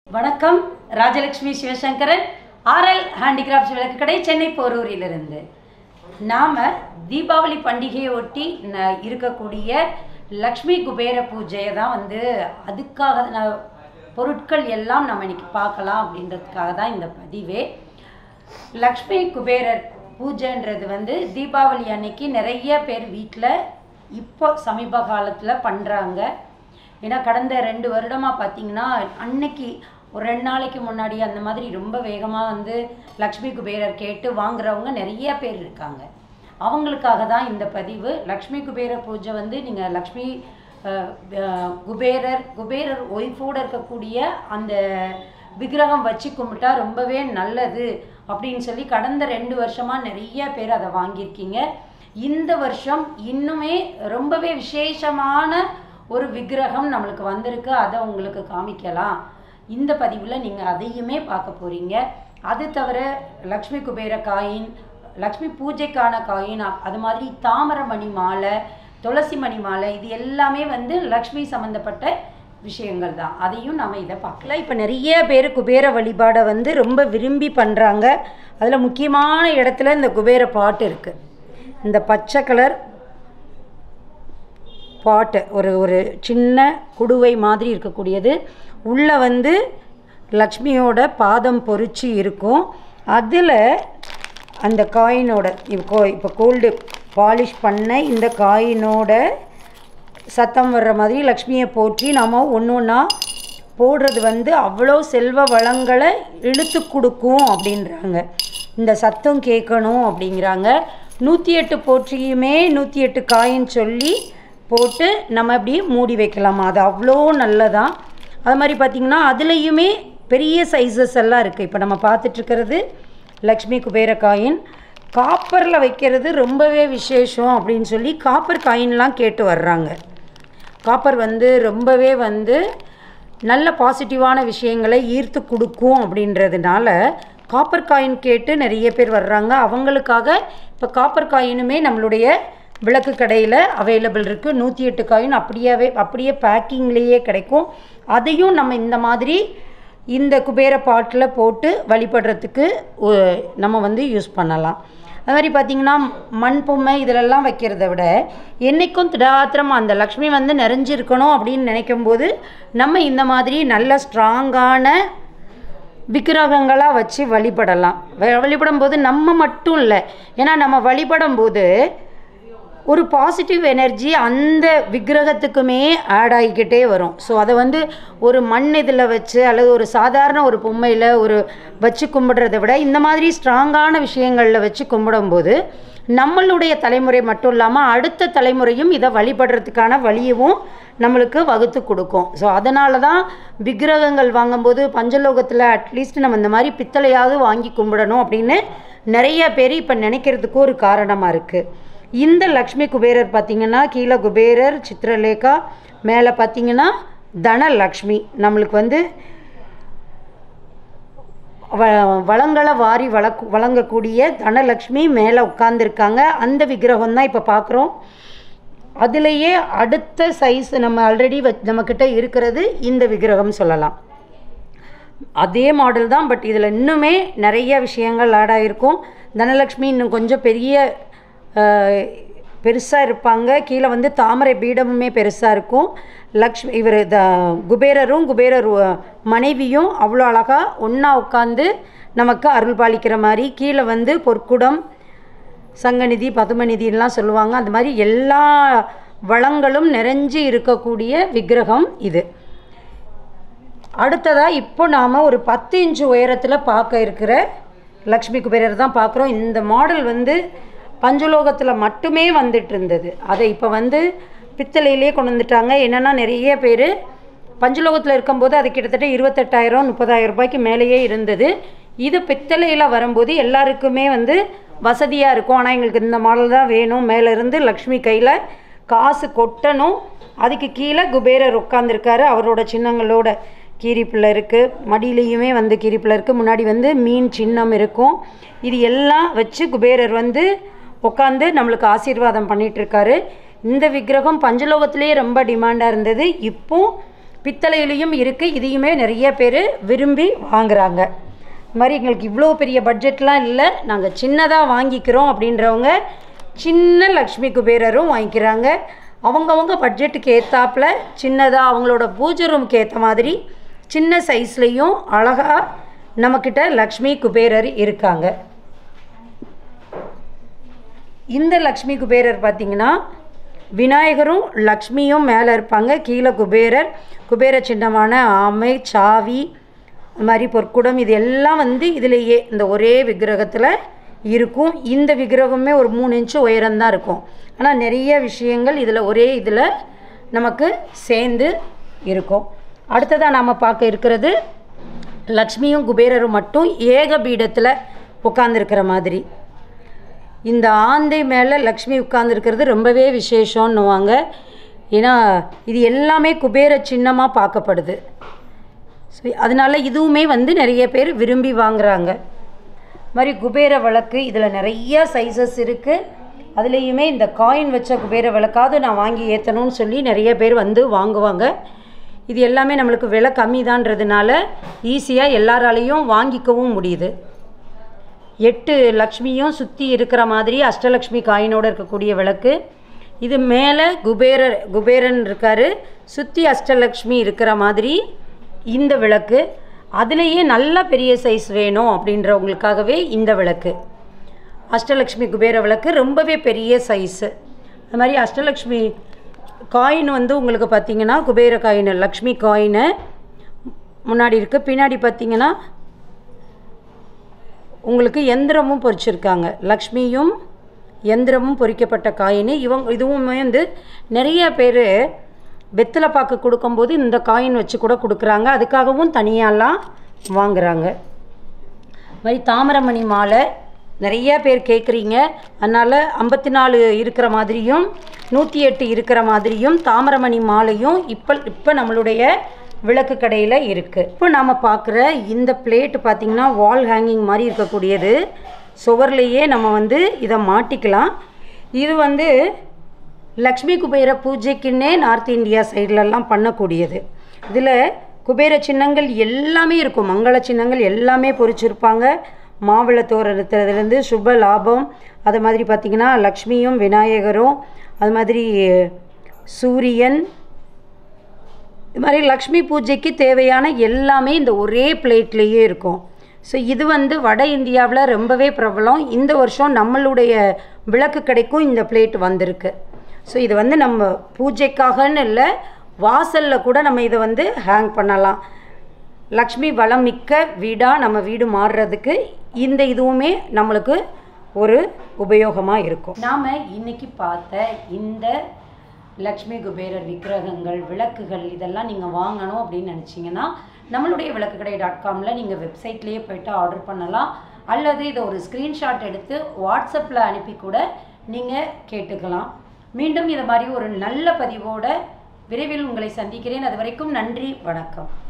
வணக்கம் Rajalakshmi Sivasankaran RL handicrafts விளக்கு கடை சென்னை போரூரிலிருந்து நாம் தீபாவளி பண்டிகையை ஒட்டி ந- இருக்கக்கூடிய லக்ஷ்மி குபேர பூஜையை தான் வந்து அதுக்காக நான் பொருட்கள் எல்லாம் நம்ம இன்னைக்கு பார்க்கலாம் அப்படின்றதுக்காக தான் இந்த பதிவே லக்ஷ்மி குபேரர் பூஜைன்றது வந்து தீபாவளி அன்னைக்கு நிறைய பேர் வீட்டில் இப்போ சமீப காலத்தில் பண்ணுறாங்க ஏன்னா கடந்த ரெண்டு வருடமாக பார்த்தீங்கன்னா அன்னைக்கு ஒரு ரெண்டு நாளைக்கு முன்னாடி அந்த மாதிரி ரொம்ப வேகமாக வந்து லக்ஷ்மி குபேரர் கேட்டு வாங்குறவங்க நிறைய பேர் இருக்காங்க அவங்களுக்காக தான் இந்த பதிவு லக்ஷ்மி குபேர பூஜை வந்து நீங்கள் லக்ஷ்மி அஹ், அஹ், குபேரர் குபேரர் ஒய்ஃபோடு இருக்கக்கூடிய அந்த விக்கிரகம் வச்சு கும்பிட்டா ரொம்பவே நல்லது அப்படின்னு சொல்லி கடந்த ரெண்டு வருஷமாக நிறைய பேர் அதை வாங்கியிருக்கீங்க இந்த வருஷம் இன்னுமே ரொம்பவே விசேஷமான ஒரு விக்கிரகம் நம்மளுக்கு வந்திருக்கு அதை உங்களுக்கு காமிக்கலாம் இந்த பதிவில் நீங்கள் அதையுமே பார்க்க போகிறீங்க அது தவிர லக்ஷ்மி குபேர காயின் லக்ஷ்மி பூஜைக்கான காயின் அ- அது மாதிரி தாமரமணி மாலை துளசி மணி மாலை இது எல்லாமே வந்து லக்ஷ்மி சம்மந்தப்பட்ட விஷயங்கள் தான் அதையும் நம்ம இதை பார்க்கலாம் இப்போ நிறைய பேர் குபேர வழிபாடை வந்து ரொம்ப விரும்பி பண்ணுறாங்க அதில் முக்கியமான இடத்துல இந்த குபேர பாட்டு இருக்குது இந்த பச்சை கலர் பாட்டு ஒரு ஒரு சின்ன குடுவை மாதிரி இருக்கக்கூடியது உள்ளே வந்து லக்ஷ்மியோட பாதம் பொறிச்சு இருக்கும் அதில் அந்த காயினோட இப்போ இப்போ கோல்டு பாலிஷ் பண்ண இந்த காயினோட சத்தம் வர்ற மாதிரி லக்ஷ்மியை போற்றி நாம ஒன்று ஒன்றா போடுறது வந்து அவ்வளோ செல்வ வளங்களை இழுத்து கொடுக்கும் அப்படின்றாங்க இந்த சத்தம் கேட்கணும் அப்படிங்கிறாங்க நூற்றி எட்டு போற்றியுமே நூற்றி எட்டு காயின்னு சொல்லி போட்டு நம்ம அப்படி மூடி வைக்கலாமா அது அவ்வளோ நல்லதான் அது மாதிரி பார்த்திங்கன்னா அதுலேயுமே பெரிய சைஸஸ் எல்லாம் இருக்குது இப்போ நம்ம பார்த்துட்ருக்கிறது லக்ஷ்மி குபேர காயின் காப்பரில் வைக்கிறது ரொம்பவே விசேஷம் அப்படின்னு சொல்லி காப்பர் காயின்லாம் கேட்டு வர்றாங்க காப்பர் வந்து ரொம்பவே வந்து நல்ல பாசிட்டிவான விஷயங்களை ஈர்த்து கொடுக்கும் அப்படின்றதுனால காப்பர் காயின் கேட்டு நிறைய பேர் வர்றாங்க அவங்களுக்காக இப்போ காப்பர் காயினுமே நம்மளுடைய விளக்கு கடையில் அவைலபிள் இருக்குது நூற்றி எட்டு காயின் அப்படியாவே அப்படியே பேக்கிங்லேயே கிடைக்கும் அதையும் நம்ம இந்த மாதிரி இந்த குபேர பாட்டில் போட்டு வழிபடுறதுக்கு ஒ- நம்ம வந்து யூஸ் பண்ணலாம் அது மாதிரி பார்த்திங்கன்னா மண் பொம்மை இதிலெல்லாம் வைக்கிறத விட என்றைக்கும் திடாத்திரம் அந்த லக்ஷ்மி வந்து நிறைஞ்சிருக்கணும் அப்படின்னு நினைக்கும்போது நம்ம இந்த மாதிரி நல்ல ஸ்ட்ராங்கான விக்கிரகங்களாக வச்சு வழிபடலாம் வ- வழிபடும்போது நம்ம மட்டும் இல்லை ஏன்னா நம்ம வழிபடும்போது ஒரு பாசிட்டிவ் எனர்ஜி அந்த விக்கிரகத்துக்குமே ஆட் ஆகிக்கிட்டே வரும் ஸோ அதை வந்து ஒரு மண் இதில் வச்சு அல்லது ஒரு சாதாரண ஒரு பொம்மையில் ஒரு வச்சு கும்பிடுறத விட இந்த மாதிரி ஸ்ட்ராங்கான விஷயங்களில் வச்சு கும்பிடும்போது நம்மளுடைய தலைமுறை மட்டும் இல்லாமல் அடுத்த தலைமுறையும் இதை வழிபடுறதுக்கான வழியவும் நம்மளுக்கு வகுத்து கொடுக்கும் ஸோ அதனால தான் விக்கிரகங்கள் வாங்கும்போது பஞ்சலோகத்தில் அட்லீஸ்ட் நம்ம இந்த மாதிரி பித்தளையாவது வாங்கி கும்பிடணும் அப்படின்னு நிறைய பேர் இப்போ நினைக்கிறதுக்கு ஒரு காரணமாக இருக்குது இந்த லக்ஷ்மி குபேரர் பார்த்தீங்கன்னா கீழே குபேரர் சித்திரலேகா மேலே பார்த்தீங்கன்னா தனலக்ஷ்மி நம்மளுக்கு வந்து வ- வளங்களை வாரி வளக்கு வழங்கக்கூடிய தனலக்ஷ்மி மேலே உட்காந்துருக்காங்க அந்த விக்கிரகம் தான் இப்போ பார்க்குறோம் அதுலேயே அடுத்த சைஸ் நம்ம ஆல்ரெடி வ நம்மக்கிட்ட இருக்கிறது இந்த விக்கிரகம் சொல்லலாம் அதே மாடல் தான் பட் இதில் இன்னுமே நிறைய விஷயங்கள் ஆட் ஆகிருக்கும் தனலக்ஷ்மி இன்னும் கொஞ்சம் பெரிய பெருசாக இருப்பாங்க கீழே வந்து தாமரை பீடமுமே பெருசாக இருக்கும் லக்ஷ்மி இவர் த குபேரரும் குபேரர் உ- மனைவியும் அவ்வளோ அழகாக ஒன்றா உட்காந்து நமக்கு அருள் பாலிக்கிற மாதிரி கீழே வந்து பொற்குடம் சங்கநிதி பதுமநிதிலாம் சொல்லுவாங்க அந்த மாதிரி எல்லா வளங்களும் நிறைஞ்சு இருக்கக்கூடிய விக்கிரகம் இது அடுத்ததாக இப்போ நாம் ஒரு பத்து இன்ச்சு உயரத்தில் பார்க்க இருக்கிற லக்ஷ்மி குபேரர் தான் பார்க்குறோம் இந்த மாடல் வந்து பஞ்சலோகத்தில் மட்டுமே வந்துட்டு இருந்தது அதை இப்போ வந்து பித்தளையிலே கொண்டு வந்துட்டாங்க என்னென்னா நிறைய பேர் பஞ்சலோகத்தில் இருக்கும்போது அது கிட்டத்தட்ட இருபத்தெட்டாயிரம் முப்பதாயிரம் ரூபாய்க்கு மேலேயே இருந்தது இது பித்தளையில் வரும்போது எல்லாருக்குமே வந்து வசதியாக இருக்கும் ஆனால் எங்களுக்கு இந்த மாடல் தான் வேணும் மேலே இருந்து லக்ஷ்மி கையில் காசு கொட்டணும் அதுக்கு கீழே குபேரர் உட்காந்துருக்காரு அவரோட சின்னங்களோட கீரிப்பிள்ளை இருக்குது மடியிலையுமே வந்து கீரிப்பிள்ளை இருக்குது முன்னாடி வந்து மீன் சின்னம் இருக்கும் இது எல்லாம் வச்சு குபேரர் வந்து உட்காந்து நம்மளுக்கு ஆசீர்வாதம் பண்ணிட்டு இருக்காரு இந்த விக்கிரகம் பஞ்சலோகத்திலே ரொம்ப டிமாண்டாக இருந்தது இப்போ பித்தளையிலையும் இருக்குது இதையுமே நிறைய பேர் விரும்பி வாங்குறாங்க இது மாதிரி எங்களுக்கு இவ்வளோ பெரிய பட்ஜெட்லாம் இல்லை நாங்கள் சின்னதாக வாங்கிக்கிறோம் அப்படின்றவங்க சின்ன லக்ஷ்மி குபேரரும் வாங்கிக்கிறாங்க அவங்கவங்க பட்ஜெட்டுக்கு ஏற்றாப்புல சின்னதாக அவங்களோட பூஜை ரூமுக்கு ஏற்ற மாதிரி சின்ன சைஸ்லேயும் அழகாக நம்மக்கிட்ட லக்ஷ்மி குபேரர் இருக்காங்க இந்த லக்ஷ்மி குபேரர் பார்த்தீங்கன்னா விநாயகரும் லக்ஷ்மியும் மேலே இருப்பாங்க கீழே குபேரர் குபேர சின்னமான ஆமை சாவி அது மாதிரி பொற்குடம் இது எல்லாம் வந்து இதிலேயே இந்த ஒரே விக்கிரகத்தில் இருக்கும் இந்த விக்கிரகமே ஒரு மூணு இன்ச்சு உயரம்தான் இருக்கும் ஆனால் நிறைய விஷயங்கள் இதில் ஒரே இதில் நமக்கு சேர்ந்து இருக்கும் அடுத்ததாக நாம் பார்க்க இருக்கிறது லக்ஷ்மியும் குபேரரும் மட்டும் ஏக பீடத்தில் உட்காந்துருக்கிற மாதிரி இந்த ஆந்தை மேலே லக்ஷ்மி உட்கார்ந்துருக்கிறது ரொம்பவே விசேஷம்னுவாங்க ஏன்னா இது எல்லாமே குபேர சின்னமாக பார்க்கப்படுது ஸோ அதனால இதுவுமே வந்து நிறைய பேர் விரும்பி வாங்குறாங்க மாதிரி குபேர விளக்கு இதில் நிறைய சைஸஸ் இருக்குது அதுலேயுமே இந்த காயின் வச்ச குபேர விளக்காவது நான் வாங்கி ஏற்றணும்னு சொல்லி நிறைய பேர் வந்து வாங்குவாங்க இது எல்லாமே நம்மளுக்கு விலை கம்மி தான்றதுனால ஈஸியாக எல்லாராலையும் வாங்கிக்கவும் முடியுது எட்டு லக்ஷ்மியும் சுற்றி இருக்கிற மாதிரி அஷ்டலக்ஷ்மி காயினோடு இருக்கக்கூடிய விளக்கு இது மேலே குபேரர் குபேரன் இருக்கார் சுற்றி அஷ்டலக்ஷ்மி இருக்கிற மாதிரி இந்த விளக்கு அதுலேயே நல்ல பெரிய சைஸ் வேணும் அப்படின்றவங்களுக்காகவே இந்த விளக்கு அஷ்டலக்ஷ்மி குபேர விளக்கு ரொம்பவே பெரிய சைஸு அது மாதிரி அஷ்டலக்ஷ்மி காயின் வந்து உங்களுக்கு பார்த்தீங்கன்னா குபேர காயின் லக்ஷ்மி காயினு முன்னாடி இருக்குது பின்னாடி பார்த்தீங்கன்னா உங்களுக்கு எந்திரமும் பொறிச்சிருக்காங்க லக்ஷ்மியும் எந்திரமும் பொறிக்கப்பட்ட காயின் இவங்க இதுவுமே வந்து நிறைய பேர் வெத்தலை பாக்கு கொடுக்கும்போது இந்த காயின் வச்சு கூட கொடுக்குறாங்க அதுக்காகவும் தனியாலாம் வாங்குறாங்க மாதிரி தாமரமணி மாலை நிறைய பேர் கேட்குறீங்க அதனால் ஐம்பத்தி நாலு இருக்கிற மாதிரியும் நூற்றி எட்டு இருக்கிற மாதிரியும் தாமரமணி மாலையும் இப்போ இப்போ நம்மளுடைய விளக்கு கடையில் இருக்குது இப்போ நாம் பார்க்குற இந்த பிளேட் பார்த்திங்கன்னா வால் ஹேங்கிங் மாதிரி இருக்கக்கூடியது சுவர்லேயே நம்ம வந்து இதை மாட்டிக்கலாம் இது வந்து லக்ஷ்மி குபேர பூஜைக்குன்னே நார்த் இந்தியா சைட்லலாம் பண்ணக்கூடியது இதில் குபேர சின்னங்கள் எல்லாமே இருக்கும் மங்கள சின்னங்கள் எல்லாமே பொறிச்சிருப்பாங்க மாவிள தோரணத்துலேருந்து சுப லாபம் அது மாதிரி பார்த்திங்கன்னா லக்ஷ்மியும் விநாயகரும் அது மாதிரி சூரியன் இது மாதிரி லக்ஷ்மி பூஜைக்கு தேவையான எல்லாமே இந்த ஒரே பிளேட்லேயே இருக்கும் ஸோ இது வந்து வட இந்தியாவில் ரொம்பவே பிரபலம் இந்த வருஷம் நம்மளுடைய விளக்கு கடைக்கும் இந்த பிளேட் வந்திருக்கு ஸோ இது வந்து நம்ம பூஜைக்காகன்னு இல்லை வாசலில் கூட நம்ம இதை வந்து ஹேங் பண்ணலாம் லக்ஷ்மி வளம் மிக்க வீடாக நம்ம வீடு மாறுறதுக்கு இந்த இதுவுமே நம்மளுக்கு ஒரு உபயோகமாக இருக்கும் நாம் இன்னைக்கு பார்த்த இந்த லக்ஷ்மி குபேரர் விக்கிரகங்கள் விளக்குகள் இதெல்லாம் நீங்கள் வாங்கணும் அப்படின்னு நினச்சிங்கன்னா நம்மளுடைய விளக்குக்கடை டாட் காமில் நீங்கள் வெப்சைட்லேயே போயிட்டு ஆர்டர் பண்ணலாம் அல்லது இதை ஒரு ஸ்க்ரீன்ஷாட் எடுத்து வாட்ஸ்அப்பில் அனுப்பி கூட நீங்கள் கேட்டுக்கலாம் மீண்டும் இது மாதிரி ஒரு நல்ல பதிவோட விரைவில் உங்களை சந்திக்கிறேன் அது வரைக்கும் நன்றி வணக்கம்